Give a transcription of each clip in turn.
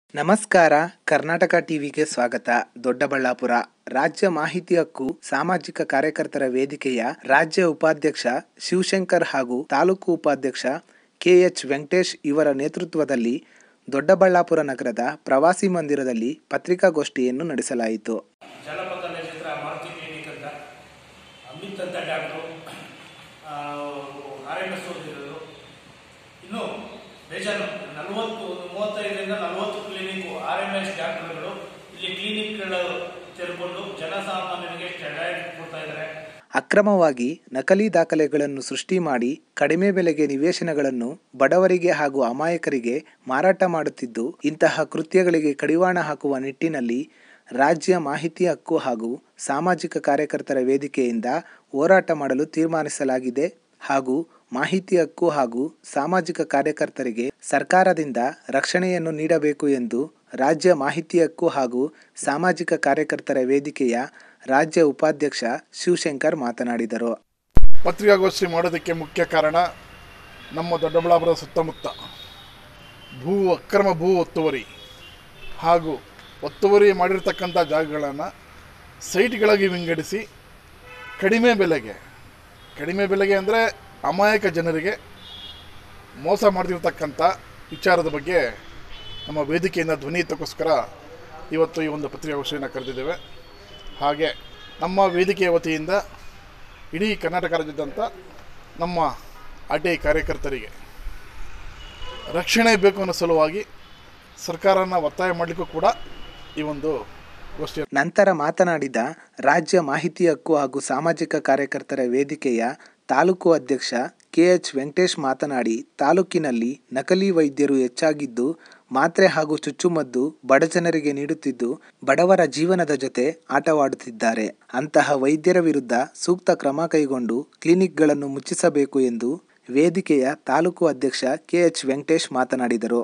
ನಮಸ್ಕಾರ ಕರ್ನಾಟಕ ಟಿವಿಗೆ ಸ್ವಾಗತ ದೊಡ್ಡಬಳ್ಳಾಪುರ ರಾಜ್ಯ ಮಾಹಿತಿ ಹಕ್ಕು ಸಾಮಾಜಿಕ ಕಾರ್ಯಕರ್ತರ ವೇದಿಕೆಯ ರಾಜ್ಯ ಉಪಾಧ್ಯಕ್ಷ ಶಿವಶಂಕರ್ ಹಾಗೂ ತಾಲೂಕು ಉಪಾಧ್ಯಕ್ಷ ಕೆಎಚ್ ವೆಂಕಟೇಶ್ ಇವರ ನೇತೃತ್ವದಲ್ಲಿ ದೊಡ್ಡಬಳ್ಳಾಪುರ ನಗರದ ಪ್ರವಾಸಿ ಮಂದಿರದಲ್ಲಿ ಪತ್ರಿಕಾಗೋಷ್ಠಿಯನ್ನು ನಡೆಸಲಾಯಿತು ಜನಪದ ಚಿತ್ರ ಮಾರುತಿ ಕ್ಲಿನಿಕ್ ಅಂತ ಅಮಿತ್ ಅಂತ ಡಾಕ್ಟ್ರು ಆರ್ ಎಮ್ ಎಸ್ ಓದಿರೋದು ಇನ್ನು ಬೇಜಾನು ನಲವತ್ತು ಮೂವತ್ತೈದರಿಂದ ನಲವತ್ತು ಕ್ಲಿನಿಕ್ಕು ಆರ್ ಎಮ್ ಎಸ್ ಡಾಕ್ಟರ್ಗಳು ಇಲ್ಲಿ ಕ್ಲಿನಿಕ್ಗಳು ತೆರೆಕೊಂಡು ಜನಸಾಮಾನ್ಯರಿಗೆ ಸ್ಟೆರಾಯ್ಡ್ ಕೊಡ್ತಾ ಇದ್ದಾರೆ ಅಕ್ರಮವಾಗಿ ನಕಲಿ ದಾಖಲೆಗಳನ್ನು ಸೃಷ್ಟಿ ಮಾಡಿ ಕಡಿಮೆ ಬೆಲೆಗೆ ನಿವೇಶನಗಳನ್ನು ಬಡವರಿಗೆ ಹಾಗೂ ಅಮಾಯಕರಿಗೆ ಮಾರಾಟ ಮಾಡುತ್ತಿದ್ದು ಇಂತಹ ಕೃತ್ಯಗಳಿಗೆ ಕಡಿವಾಣ ಹಾಕುವ ನಿಟ್ಟಿನಲ್ಲಿ ರಾಜ್ಯ ಮಾಹಿತಿ ಹಕ್ಕು ಹಾಗೂ ಸಾಮಾಜಿಕ ಕಾರ್ಯಕರ್ತರ ವೇದಿಕೆಯಿಂದ ಹೋರಾಟ ಮಾಡಲು ತೀರ್ಮಾನಿಸಲಾಗಿದೆ ಹಾಗೂ ಮಾಹಿತಿ ಹಕ್ಕು ಹಾಗೂ ಸಾಮಾಜಿಕ ಕಾರ್ಯಕರ್ತರಿಗೆ ಸರ್ಕಾರದಿಂದ ರಕ್ಷಣೆಯನ್ನು ನೀಡಬೇಕು ಎಂದು ರಾಜ್ಯ ಮಾಹಿತಿ ಹಕ್ಕು ಹಾಗೂ ಸಾಮಾಜಿಕ ಕಾರ್ಯಕರ್ತರ ವೇದಿಕೆಯ ರಾಜ್ಯ ಉಪಾಧ್ಯಕ್ಷ ಶಿವಶಂಕರ್ ಮಾತನಾಡಿದರು ಪತ್ರಿಕಾಗೋಷ್ಠಿ ಮಾಡೋದಕ್ಕೆ ಮುಖ್ಯ ಕಾರಣ ನಮ್ಮ ದೊಡ್ಡಬಳ್ಳಾಪುರದ ಸುತ್ತಮುತ್ತ ಭೂ ಅಕ್ರಮ ಭೂ ಒತ್ತುವರಿ ಹಾಗೂ ಒತ್ತುವರಿ ಮಾಡಿರ್ತಕ್ಕಂಥ ಜಾಗಗಳನ್ನು ಸೈಟ್ಗಳಾಗಿ ವಿಂಗಡಿಸಿ ಕಡಿಮೆ ಬೆಲೆಗೆ ಕಡಿಮೆ ಬೆಲೆಗೆ ಅಂದರೆ ಅಮಾಯಕ ಜನರಿಗೆ ಮೋಸ ಮಾಡ್ತಿರ್ತಕ್ಕಂಥ ವಿಚಾರದ ಬಗ್ಗೆ ನಮ್ಮ ವೇದಿಕೆಯಿಂದ ಧ್ವನಿ ಎತ್ತಕ್ಕೋಸ್ಕರ ಇವತ್ತು ಈ ಒಂದು ಪತ್ರಿಕಾಗೋಷ್ಠಿಯನ್ನು ಕರೆದಿದ್ದೇವೆ ಹಾಗೆ ನಮ್ಮ ವೇದಿಕೆಯ ವತಿಯಿಂದ ಇಡೀ ಕರ್ನಾಟಕ ರಾಜ್ಯಾದ್ಯಂತ ನಮ್ಮ ಆರ್ ಟಿ ಐ ಕಾರ್ಯಕರ್ತರಿಗೆ ರಕ್ಷಣೆ ಬೇಕು ಅನ್ನೋ ಸಲುವಾಗಿ ಸರ್ಕಾರನ ಒತ್ತಾಯ ಮಾಡಲಿಕ್ಕೂ ಕೂಡ ಈ ಒಂದು ಗೋಷ್ಠಿ ನಂತರ ಮಾತನಾಡಿದ ರಾಜ್ಯ ಮಾಹಿತಿ ಹಕ್ಕು ಹಾಗೂ ಸಾಮಾಜಿಕ ಕಾರ್ಯಕರ್ತರ ವೇದಿಕೆಯ ತಾಲೂಕು ಅಧ್ಯಕ್ಷ ಕೆಎಚ್ ವೆಂಕಟೇಶ್ ಮಾತನಾಡಿ ತಾಲೂಕಿನಲ್ಲಿ ನಕಲಿ ವೈದ್ಯರು ಹೆಚ್ಚಾಗಿದ್ದು ಮಾತ್ರೆ ಹಾಗೂ ಚುಚ್ಚುಮದ್ದು ಬಡಜನರಿಗೆ ನೀಡುತ್ತಿದ್ದು ಬಡವರ ಜೀವನದ ಜೊತೆ ಆಟವಾಡುತ್ತಿದ್ದಾರೆ ಅಂತಹ ವೈದ್ಯರ ವಿರುದ್ಧ ಸೂಕ್ತ ಕ್ರಮ ಕೈಗೊಂಡು ಕ್ಲಿನಿಕ್ಗಳನ್ನು ಮುಚ್ಚಿಸಬೇಕು ಎಂದು ವೇದಿಕೆಯ ತಾಲೂಕು ಅಧ್ಯಕ್ಷ ಕೆಎಚ್ ವೆಂಕಟೇಶ್ ಮಾತನಾಡಿದರು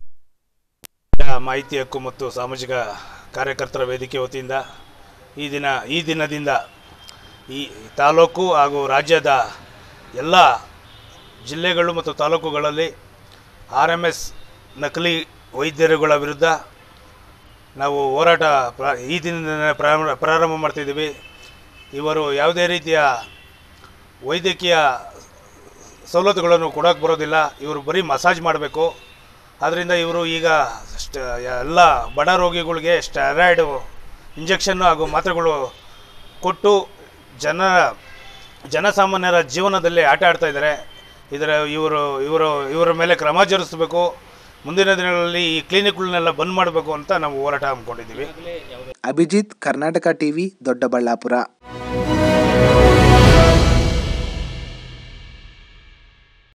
ಮಾಹಿತಿ ಹಕ್ಕು ಮತ್ತು ಸಾಮಾಜಿಕ ಕಾರ್ಯಕರ್ತರ ವೇದಿಕೆ ವತಿಯಿಂದ ಈ ದಿನ ಈ ದಿನದಿಂದ ಈ ತಾಲೂಕು ಹಾಗೂ ರಾಜ್ಯದ ಎಲ್ಲ ಜಿಲ್ಲೆಗಳು ಮತ್ತು ತಾಲೂಕುಗಳಲ್ಲಿ ಆರ್ ಎಮ್ ಎಸ್ ನಕಲಿ ವೈದ್ಯರುಗಳ ವಿರುದ್ಧ ನಾವು ಹೋರಾಟ ಪ್ರ ಈ ದಿನದಿಂದ ಪ್ರಾರಂಭ ಪ್ರಾರಂಭ ಮಾಡ್ತಿದ್ದೀವಿ ಇವರು ಯಾವುದೇ ರೀತಿಯ ವೈದ್ಯಕೀಯ ಸವಲತ್ತುಗಳನ್ನು ಕೊಡೋಕ್ಕೆ ಬರೋದಿಲ್ಲ ಇವರು ಬರೀ ಮಸಾಜ್ ಮಾಡಬೇಕು ಆದ್ದರಿಂದ ಇವರು ಈಗ ಸ್ಟ ಎಲ್ಲ ಬಡ ರೋಗಿಗಳಿಗೆ ಸ್ಟೆರಾಯ್ಡು ಇಂಜೆಕ್ಷನ್ನು ಹಾಗೂ ಮಾತ್ರೆಗಳು ಕೊಟ್ಟು ಜನ ಜನಸಾಮಾನ್ಯರ ಜೀವನದಲ್ಲಿ ಆಟ ಆಡ್ತಾ ಇದ್ದಾರೆ ಇದರ ಇವರು ಇವರು ಇವರ ಮೇಲೆ ಕ್ರಮ ಜರುಗಿಸಬೇಕು ಮುಂದಿನ ದಿನಗಳಲ್ಲಿ ಈ ಕ್ಲಿನಿಕ್ಗಳನ್ನೆಲ್ಲ ಬಂದ್ ಮಾಡಬೇಕು ಅಂತ ನಾವು ಹೋರಾಟ ಹಮ್ಮಿಕೊಂಡಿದ್ದೀವಿ ಅಭಿಜಿತ್ ಕರ್ನಾಟಕ ಟಿವಿ ದೊಡ್ಡಬಳ್ಳಾಪುರ